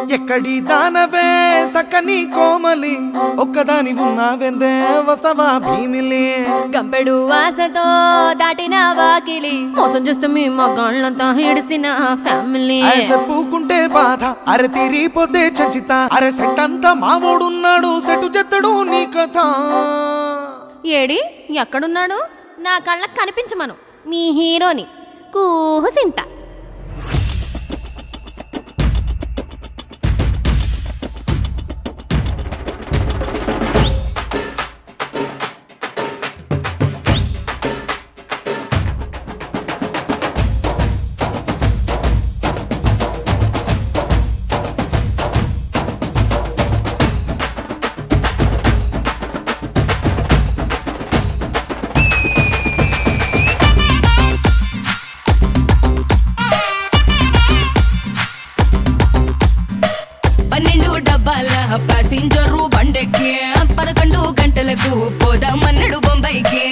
ఎక్కడి దానవే సక్కని కోమలి ఒక్కదాని ఉన్నావెందే వస్తవా భీమిలి గంపెడు ఆశతో దాటిన వాకిలి మోసం చేస్తే మీ మగాళ్ళంతా hiడిసిన ఫ్యామిలీ అరే పూకుంటే బాధ అరే తీరిపోతే చచ్చిత అరే సెట్ అంతా మావోడున్నాడు సెటు చెత్తడు నీ కథ ఏడి ఎక్కడున్నాడు నా కళ్ళకు కనిపించమను మీ హీరోని కూహుసింత పన్నెండు డబ్బాల ప్యాసింజరు బండెక్కి పదకొండు గంటలకు పోదామన్నడు బొంబాయికి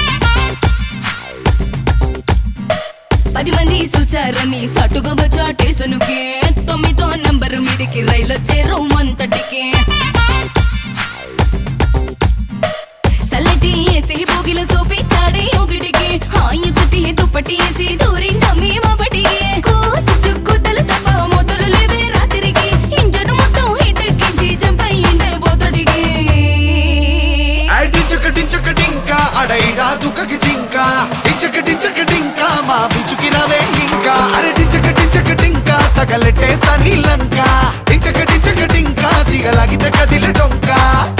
పది మంది చూచారని సటుగా వచ్చా స్టేషనుకి తొమ్మిదో నంబరు మీదికి రైలు వచ్చే రౌమంతటికి సల్లటి వేసి బోగిల చూపించాడే ఒకటికి హాయి చుట్టి దుప్పటి వేసి దూరిండ మేమపటికి కూచు గుడ్డలు తప్ప మొదలు లేవే రాత్రికి ఇంజను మొత్తం హిటెక్కించి చంపయ్యిండే బోతడికి డించకటించకటింకా అడైడా దుఃఖకి జింక డించకటించకటింకా మా బిచుకి రవే ఇంకా అరే డించకటించకటింకా తగలెట్టేస్తా నీలంక డించకటించకటింకా దిగలాగితే కదిలే డొంకా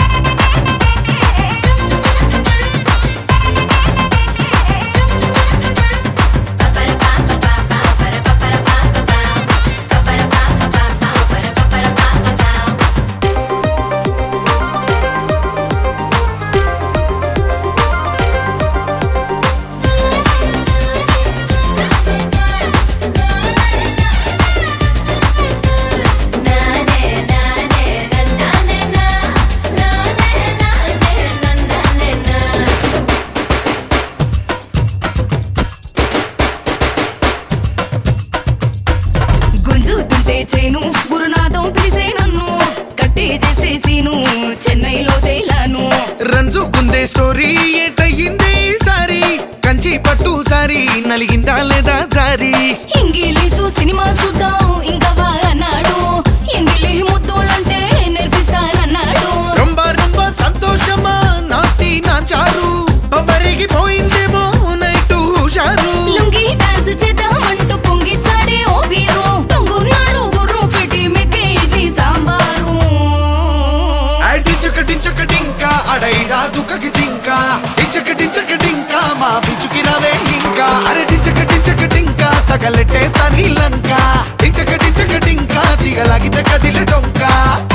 గుంజుతుంటే చేను గురునాథం పిలిసే నన్ను కట్టే చేసేసీను చెన్నైలో తేలాను రంజు గుందే స్టోరీ ఏటయ్యింది సారి కంచి పట్టు సారి నలిగిందా లేదా జారి ఇంగిలీసు సినిమా చూద్దాం ఇంకా బాగా అన్నాడు ఎంగిలి ముద్దులంటే నేర్పిస్తానన్నాడు రొంబ రొంబ సంతోషమా నాటి నాచారు బొమ్మరిగి పోయిందేమో నైటు హుషారు లుంగి డాన్స్ చేద్దామంటూ పొంగిచ్చాడే ఓ బీరు తొంగున్నాడు గుర్రు పెట్టి మెక్కే ఇడ్లీ సాంబారు డించకటించకటింకా అడైడా దుఃఖకి జింక డించకటించకటింకా మా బిచుకి రవే ఇంకా అరే డించకటించకటింకా తగలెట్టేస్తా నీలంక డించకటించకటింకా దిగలాగితే కదిలే డొంకా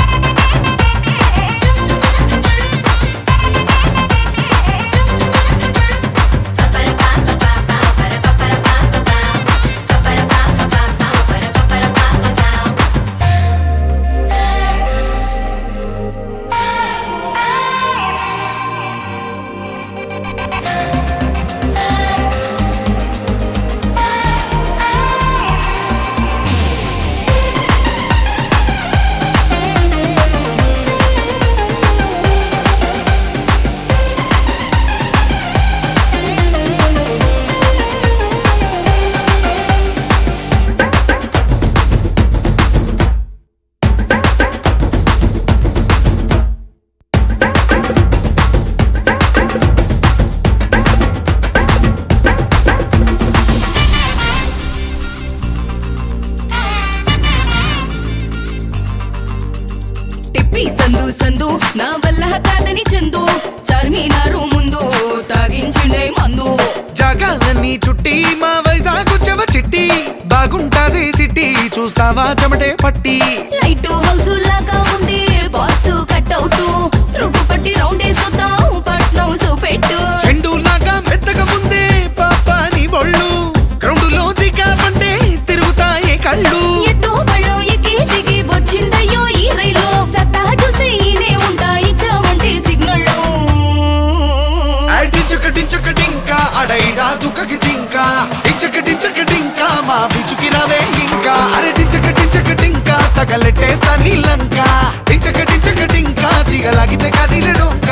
తిప్పి సందు సందు నా వల్ల కాదని చందు చార్మినారు ముందు తాగించిండే మందు జగాలన్నీ చుట్టి మా వైజాగ్ చెవ చిట్టి బాగుంటాది సిటీ చూస్తావా చెమటే పట్టి లైట్ హౌస్ లాగా ఉంది బాస్ కట్అవుట్ రూటు పట్టి రౌండ్ వేసొద్దాం పట్నం చూపెట్టు చెండు లాగా మెత్తగా ముందే పాప నీ ఒళ్ళు గ్రౌండులో దిగావంటే తిరుగుతాయే కళ్ళు ఎట్టో బళ్ళు ఎక్కి దిగి వచ్చిందయ్యో ఈ రైలు సత్తా చూసి ఈనే ఉంటా ఇచ్చామంటే సిగ్నల్ డించకటించకటింకా అడైడా దుఃఖకి జింక డించకటించకటింకా మా బిచుకి రవే ఇంకా అరే డించకటించకటింకా తగ తగలెట్టేస్తా నీ లంక టించక టించక టింకా దిగలాగితే కదిలే డొంక